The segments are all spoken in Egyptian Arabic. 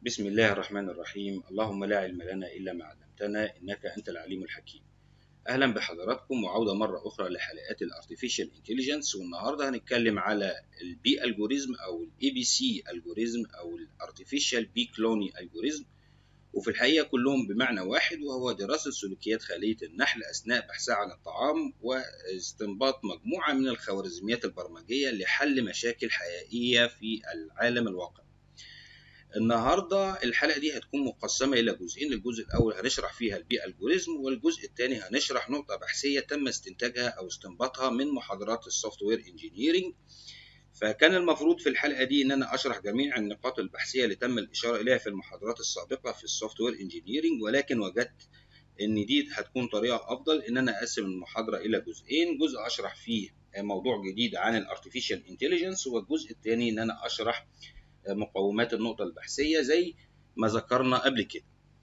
بسم الله الرحمن الرحيم اللهم لا علم لنا إلا ما علمتنا إنك أنت العليم الحكيم أهلا بحضراتكم وعودة مرة أخرى لحلقات الارتفيشال انتليجنس والنهاردة هنتكلم على البي الجوريزم أو الاي بي سي الجوريزم أو الارتفيشال بي كلوني الجوريزم وفي الحقيقة كلهم بمعنى واحد وهو دراسة سلوكيات خلية النحل أثناء بحثها عن الطعام واستنباط مجموعة من الخوارزميات البرمجية لحل مشاكل حقيقية في العالم الواقع النهارده الحلقه دي هتكون مقسمه الى جزئين الجزء الاول هنشرح فيها البي الجوريزم والجزء الثاني هنشرح نقطه بحثيه تم استنتاجها او استنباطها من محاضرات السوفت وير انجينيرنج فكان المفروض في الحلقه دي ان انا اشرح جميع النقاط البحثيه اللي تم الاشاره اليها في المحاضرات السابقه في السوفت وير انجينيرنج ولكن وجدت ان دي هتكون طريقه افضل ان انا اقسم المحاضره الى جزئين جزء اشرح فيه موضوع جديد عن الارتفيشال انتليجنس والجزء الثاني ان انا اشرح مقومات النقطة البحثية زي ما ذكرنا قبل كده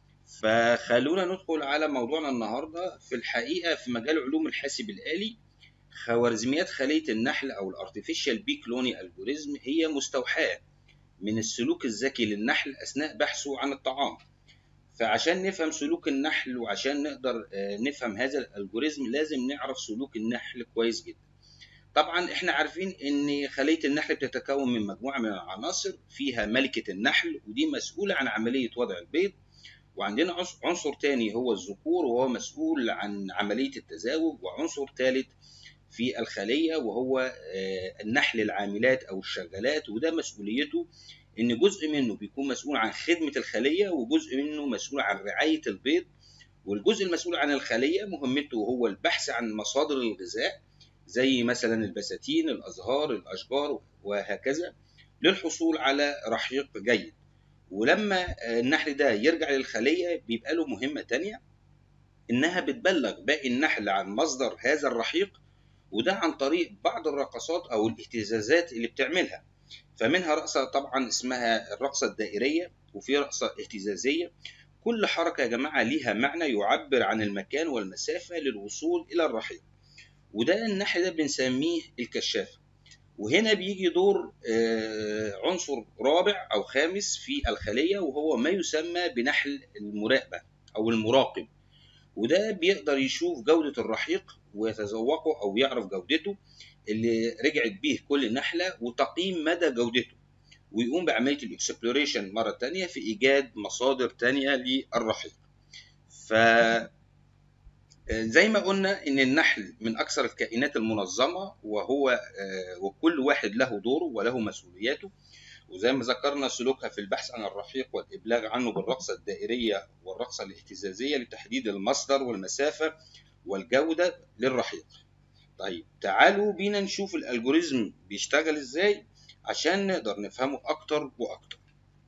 فخلونا ندخل على موضوعنا النهاردة في الحقيقة في مجال علوم الحاسب الآلي خوارزميات خلية النحل أو الارتفيشال بي كلوني الجوريزم هي مستوحاة من السلوك الذكي للنحل أثناء بحثه عن الطعام فعشان نفهم سلوك النحل وعشان نقدر نفهم هذا الالجوريزم لازم نعرف سلوك النحل كويس جدا طبعا احنا عارفين ان خليه النحل بتتكون من مجموعه من العناصر فيها ملكه النحل ودي مسؤوله عن عمليه وضع البيض وعندنا عنصر تاني هو الذكور وهو مسؤول عن عمليه التزاوج وعنصر ثالث في الخليه وهو النحل العاملات او الشغالات وده مسؤوليته ان جزء منه بيكون مسؤول عن خدمه الخليه وجزء منه مسؤول عن رعايه البيض والجزء المسؤول عن الخليه مهمته هو البحث عن مصادر الغذاء زي مثلا البساتين الازهار الاشجار وهكذا للحصول على رحيق جيد ولما النحل ده يرجع للخلية بيبقى له مهمة تانية إنها بتبلغ باقي النحل عن مصدر هذا الرحيق وده عن طريق بعض الرقصات أو الاهتزازات اللي بتعملها فمنها رقصة طبعا اسمها الرقصة الدائرية وفي رقصة اهتزازية كل حركة يا جماعة ليها معنى يعبر عن المكان والمسافة للوصول إلى الرحيق وده النحل ده بنسميه الكشاف وهنا بيجي دور عنصر رابع او خامس في الخليه وهو ما يسمى بنحل المراقبه او المراقب وده بيقدر يشوف جوده الرحيق ويتذوقه او يعرف جودته اللي رجعت بيه كل نحله وتقييم مدى جودته ويقوم بعمليه الاكسبلوريشن مره تانية في ايجاد مصادر تانية للرحيق ف زي ما قلنا ان النحل من اكثر الكائنات المنظمه وهو وكل واحد له دوره وله مسؤولياته وزي ما ذكرنا سلوكها في البحث عن الرحيق والابلاغ عنه بالرقصه الدائريه والرقصه الاهتزازيه لتحديد المصدر والمسافه والجوده للرحيق. طيب تعالوا بينا نشوف الالجوريزم بيشتغل ازاي عشان نقدر نفهمه اكتر واكتر.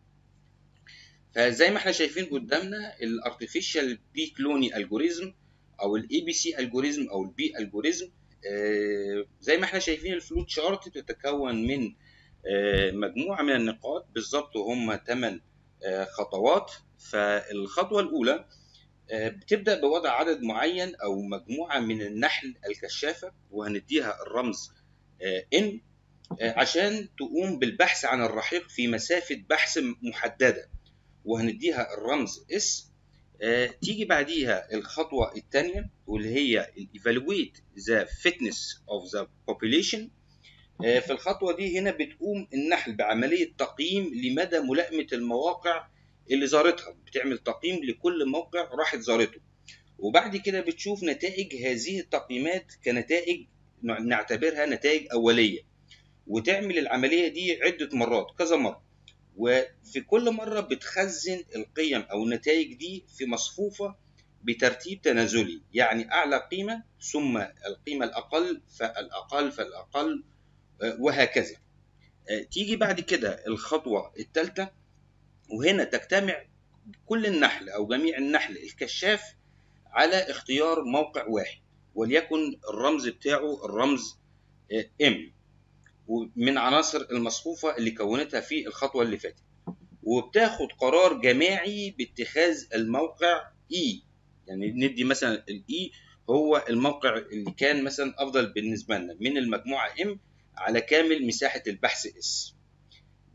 فزي ما احنا شايفين قدامنا الارتفيشال بي كلوني الجوريزم او الاي بي سي الجوريزم او البي الجوريزم آه زي ما احنا شايفين الفلوت شارت بتتكون من آه مجموعه من النقاط بالظبط وهم 8 آه خطوات فالخطوه الاولى بتبدا بوضع عدد معين او مجموعه من النحل الكشافه وهنديها الرمز ان عشان تقوم بالبحث عن الرحيق في مسافه بحث محدده وهنديها الرمز اس تيجي بعديها الخطوة الثانية واللي هي evaluate the fitness of the population في الخطوة دي هنا بتقوم النحل بعملية تقييم لمدى ملائمة المواقع اللي زارتها بتعمل تقييم لكل موقع راحت زارته وبعد كده بتشوف نتائج هذه التقييمات كنتائج نعتبرها نتائج أولية وتعمل العملية دي عدة مرات كذا مرة وفي كل مرة بتخزن القيم أو النتائج دي في مصفوفة بترتيب تنازلي يعني أعلى قيمة ثم القيمة الأقل فالأقل فالأقل وهكذا تيجي بعد كده الخطوة الثالثة وهنا تجتمع كل النحل أو جميع النحل الكشاف على اختيار موقع واحد وليكن الرمز بتاعه الرمز M ومن عناصر المصفوفة اللي كونتها في الخطوة اللي فاتت وبتاخد قرار جماعي باتخاذ الموقع E يعني ندي مثلا الإي هو الموقع اللي كان مثلا أفضل بالنسبة لنا من المجموعة M على كامل مساحة البحث S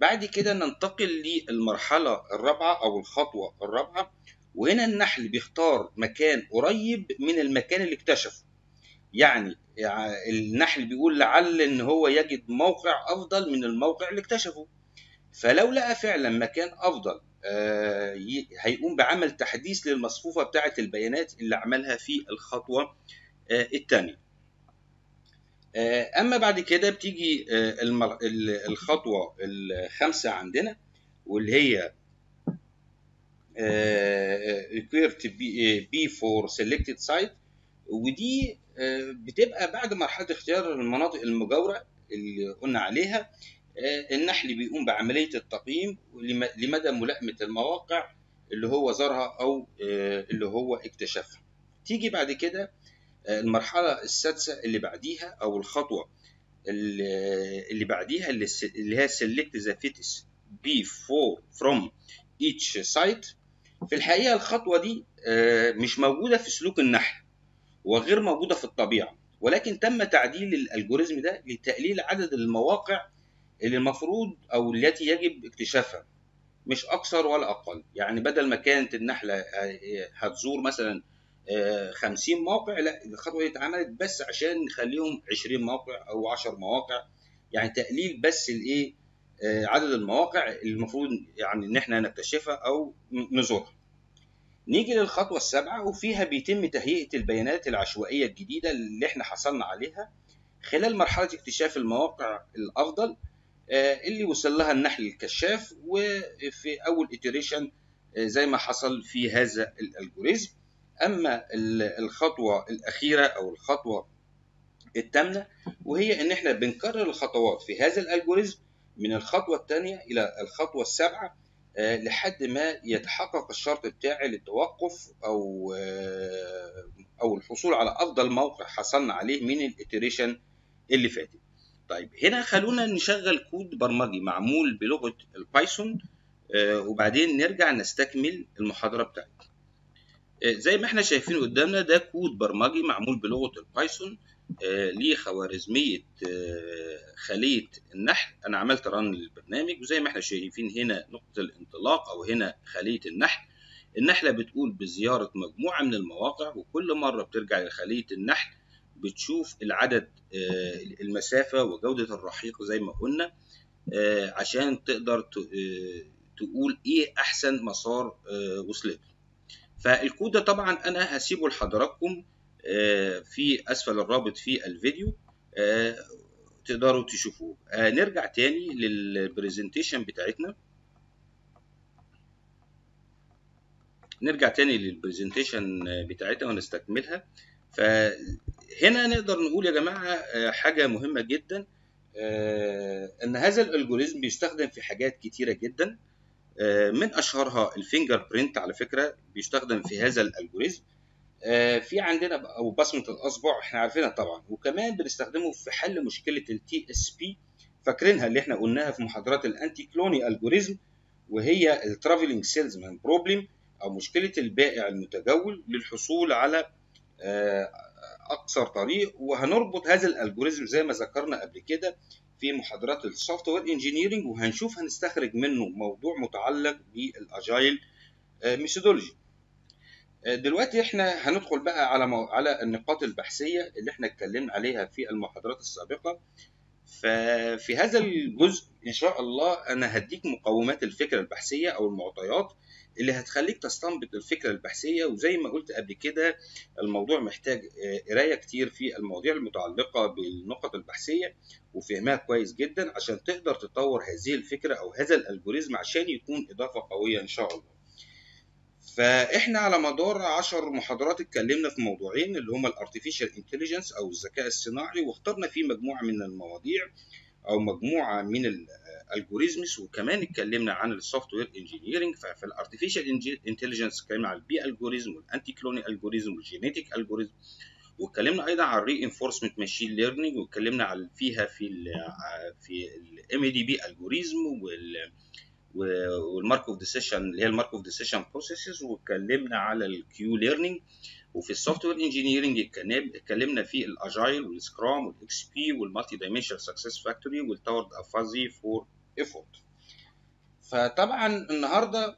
بعد كده ننتقل للمرحلة الرابعة أو الخطوة الرابعة وهنا النحل بيختار مكان قريب من المكان اللي اكتشفه يعني النحل بيقول لعل ان هو يجد موقع افضل من الموقع اللي اكتشفه فلو لقى فعلا مكان افضل آه، هيقوم بعمل تحديث للمصفوفة بتاعة البيانات اللي عملها في الخطوة آه، الثانية آه، أما بعد كده بتيجي الخطوة الخامسة عندنا واللي هي required to be for selected site ودي بتبقى بعد مرحلة اختيار المناطق المجاورة اللي قلنا عليها آه، النحل بيقوم بعملية التقييم لمدى ملائمة المواقع اللي هو زارها أو آه، اللي هو اكتشفها تيجي بعد كده آه، المرحلة السادسة اللي بعديها أو الخطوة اللي بعديها اللي هي select the fittest before from each site في الحقيقة الخطوة دي مش موجودة في سلوك النحل وغير موجودة في الطبيعة ولكن تم تعديل الالجوريزم ده لتقليل عدد المواقع اللي المفروض او التي يجب اكتشافها مش اكثر ولا اقل يعني بدل ما كانت النحله هتزور مثلا 50 آه، موقع لا الخطوه دي اتعملت بس عشان نخليهم 20 موقع او 10 مواقع يعني تقليل بس الايه آه، عدد المواقع اللي المفروض يعني ان احنا نكتشفها او نزورها نيجي للخطوه السابعه وفيها بيتم تهيئه البيانات العشوائيه الجديده اللي احنا حصلنا عليها خلال مرحله اكتشاف المواقع الافضل آه، اللي وصل لها النحل الكشاف وفي اول iteration آه، زي ما حصل في هذا الالجوريزم اما الخطوه الاخيره او الخطوه الثامنه وهي ان احنا بنكرر الخطوات في هذا الالجوريزم من الخطوه الثانيه الى الخطوه السابعه آه، لحد ما يتحقق الشرط بتاعي للتوقف او او الحصول على افضل موقع حصلنا عليه من الاتريشن اللي فاتت طيب هنا خلونا نشغل كود برمجي معمول بلغه البايثون آه، وبعدين نرجع نستكمل المحاضره بتاعتنا آه، زي ما احنا شايفين قدامنا ده كود برمجي معمول بلغه البايثون آه، لخوارزميه خليه النحل انا عملت رن للبرنامج وزي ما احنا شايفين هنا نقطه الانطلاق او هنا خليه النحل النحله بتقول بزياره مجموعه من المواقع وكل مره بترجع لخليه النحل بتشوف العدد آه، المسافة وجودة الرحيق زي ما قلنا آه، عشان تقدر آه، تقول ايه احسن مسار وصلت فالكود ده طبعا انا هسيبه لحضراتكم في اسفل الرابط في الفيديو تقدروا تشوفوه نرجع تاني للبرزنتيشن بتاعتنا نرجع تاني للبرزنتيشن بتاعتنا ونستكملها فهنا نقدر نقول يا جماعة آه، حاجة مهمة جدا آه، ان هذا الالجوريزم بيستخدم في حاجات كتيرة جدا آه، من اشهرها الفينجر برينت على فكرة بيستخدم في هذا الالجوريزم في عندنا او بصمة الاصبع احنا عارفينها طبعا وكمان بنستخدمه في حل مشكلة التي اس بي فاكرينها اللي احنا قلناها في محاضرات الانتي كلوني الجوريزم وهي الترافلينج سيلزمان بروبلم او مشكلة البائع المتجول للحصول على آه، اقصر طريق وهنربط هذا الالجوريزم زي ما ذكرنا قبل كده في محاضرات السوفت وير انجينيرنج وهنشوف هنستخرج منه موضوع متعلق بالاجايل ميثودولوجي آه، دلوقتي احنا هندخل بقى على مو... على النقاط البحثيه اللي احنا اتكلمنا عليها في المحاضرات السابقه ففي هذا الجزء ان شاء الله انا هديك مقومات الفكره البحثيه او المعطيات اللي هتخليك تستنبط الفكره البحثيه وزي ما قلت قبل كده الموضوع محتاج آه، قرايه كتير في المواضيع المتعلقه بالنقط البحثيه وفهمها كويس جدا عشان تقدر تطور هذه الفكره او هذا الالجوريزم عشان يكون اضافه قويه ان شاء الله فاحنا على مدار عشر محاضرات اتكلمنا في موضوعين اللي هما الارتفيشال انتليجنس او الذكاء الصناعي واخترنا فيه مجموعه من المواضيع او مجموعه من الالجوريزمز وكمان اتكلمنا عن السوفت وير انجينيرنج ففي الارتفيشال انتليجنس اتكلمنا عن البي الجوريزم والانتي كلوني الجوريزم والجينيتيك الجوريزم واتكلمنا ايضا عن الري انفورسمنت ماشين ليرنينج واتكلمنا عن فيها في ال في الام دي بي الجوريزم وال والمارك اوف ديسيشن اللي هي المارك اوف ديسيشن بروسيسز واتكلمنا على الكيو ليرنينج وفي السوفت وير انجينيرنج اتكلمنا في الاجايل والسكرام والاكس بي والمالتي دايمنشن سكسس فاكتوري والتاورد افازي فور ايفورت فطبعا النهارده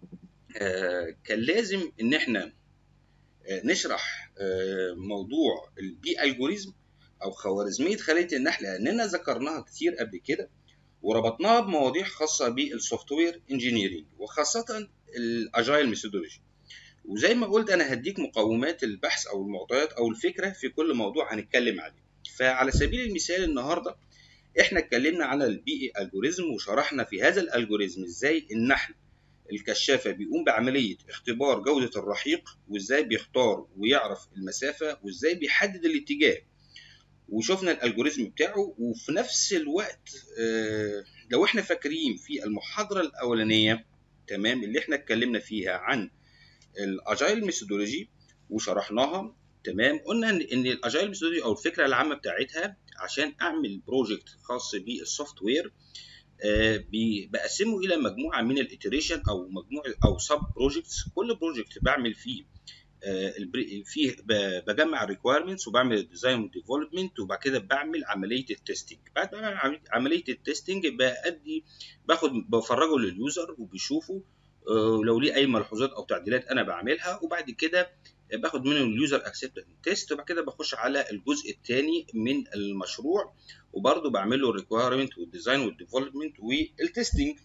آه، كان لازم ان احنا آه، نشرح آه، موضوع البي الجوريزم او خوارزميه خليه النحل لاننا ذكرناها كتير قبل كده وربطناها بمواضيع خاصه بالسوفت وير انجينيرنج وخاصه الاجايل ميثودولوجي وزي ما قلت انا هديك مقومات البحث او المعطيات او الفكره في كل موضوع هنتكلم عليه فعلى سبيل المثال النهارده احنا اتكلمنا على البي الجوريزم وشرحنا في هذا الالجوريزم ازاي النحل الكشافة بيقوم بعملية اختبار جودة الرحيق وازاي بيختار ويعرف المسافة وازاي بيحدد الاتجاه وشفنا الالجوريزم بتاعه وفي نفس الوقت آه، لو احنا فاكرين في المحاضرة الأولانية تمام اللي احنا اتكلمنا فيها عن الاجايل ميثودولوجي وشرحناها تمام قلنا ان ان الاجايل ميثودولوجي او الفكره العامه بتاعتها عشان اعمل بروجكت خاص بالسوفت وير آه، بي- بقسمه الى مجموعه من الاتريشن او مجموعه او سب بروجكتس كل بروجكت بعمل فيه آه، البري- فيه ب- بجمع الريكويرمنتس وبعمل الديزاين والديفلوبمنت وبعد كده بعمل عمليه التستنج بعد ما بعمل عملية- عمليه التستنج بادي باخد بفرجه لليوزر وبيشوفه آه، لو ليه اي ملحوظات او تعديلات انا بعملها وبعد كده باخد منه اليوزر اكسبتنس تيست وبعد كده بخش على الجزء الثاني من المشروع وبرضه بعمل له الريكويرمنت والديزاين والديفلوبمنت والتستنج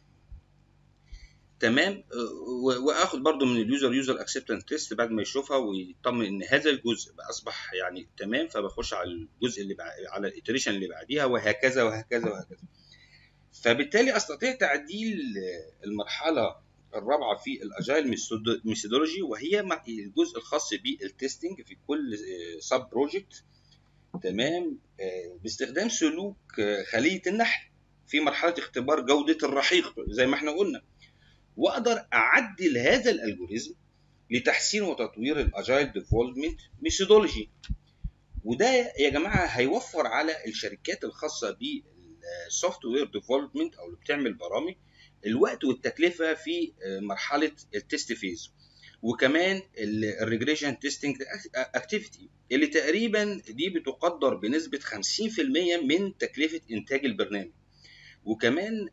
تمام آه، و- واخد برضو من اليوزر يوزر اكسبتنس تيست بعد ما يشوفها ويطمن ان هذا الجزء بقى اصبح يعني تمام فبخش على الجزء اللي بع... على الاتريشن اللي بعديها وهكذا وهكذا وهكذا فبالتالي استطيع تعديل آه، المرحله الرابعه في الاجايل ميثودولوجي وهي مع- الجزء الخاص بالتستنج في كل سب بروجكت تمام آه، باستخدام سلوك آه، خليه النحل في مرحله اختبار جوده الرحيق زي ما احنا قلنا واقدر اعدل هذا الالجوريزم لتحسين وتطوير الاجايل ديفلوبمنت ميثودولوجي وده يا جماعه هيوفر على الشركات الخاصه بالسوفت وير ديفلوبمنت او اللي بتعمل برامج الوقت والتكلفه في مرحله التست فيز وكمان الريجريشن تيستنج اكتيفيتي اللي تقريبا دي بتقدر بنسبه 50% من تكلفه انتاج البرنامج وكمان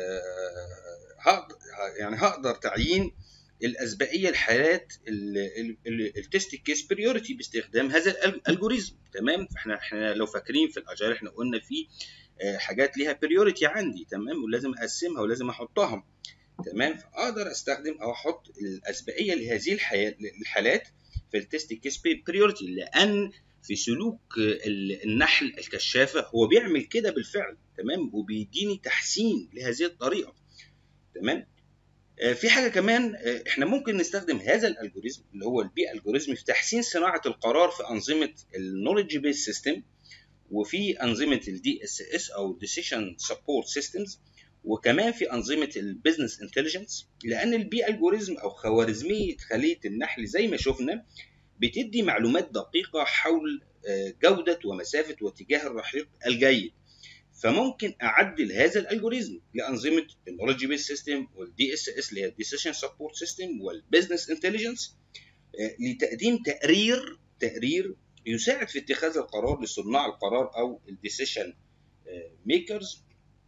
آه، هقدر يعني هقدر تعيين الاسبقيه لحالات التست كيس بريورتي باستخدام هذا الالجوريزم تمام فاحنا احنا لو فاكرين في الاجايل احنا قلنا في آه، حاجات ليها بريورتي عندي تمام ولازم اقسمها ولازم احطها تمام فاقدر استخدم او احط الاسبقيه لهذه الحياة الحالات في التست كيس بريورتي لان في سلوك ال- النحل الكشافه هو بيعمل كده بالفعل تمام وبيديني تحسين لهذه الطريقه تمام آه، في حاجه كمان آه، احنا ممكن نستخدم هذا الالجوريزم اللي هو البي الجوريزم في تحسين صناعه القرار في انظمه النولج بيس سيستم وفي انظمه الدي اس اس او ديسيشن سبورت سيستمز وكمان في انظمه البيزنس انتليجنس لان البي الجوريزم او خوارزميه خليه النحل زي ما شفنا بتدي معلومات دقيقه حول آه، جوده ومسافه واتجاه الرحيق الجيد فممكن اعدل هذا الالجوريزم لانظمه النولج بيس سيستم والدي اس اس اللي هي الديسيشن سبورت سيستم والبيزنس انتليجنس لتقديم تقرير تقرير يساعد في اتخاذ القرار لصناع القرار او الديسيشن ميكرز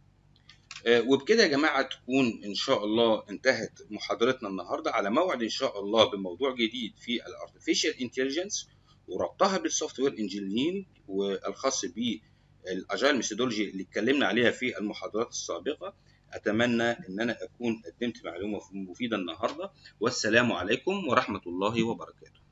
وبكده يا جماعه تكون ان شاء الله انتهت محاضرتنا النهارده على موعد ان شاء الله بموضوع جديد في الارتفيشال انتليجنس وربطها بالسوفت وير انجينيرنج والخاص بالاجايل ميثودولوجي اللي اتكلمنا عليها في المحاضرات السابقه اتمنى ان انا اكون قدمت معلومه مفيده النهارده والسلام عليكم ورحمه الله وبركاته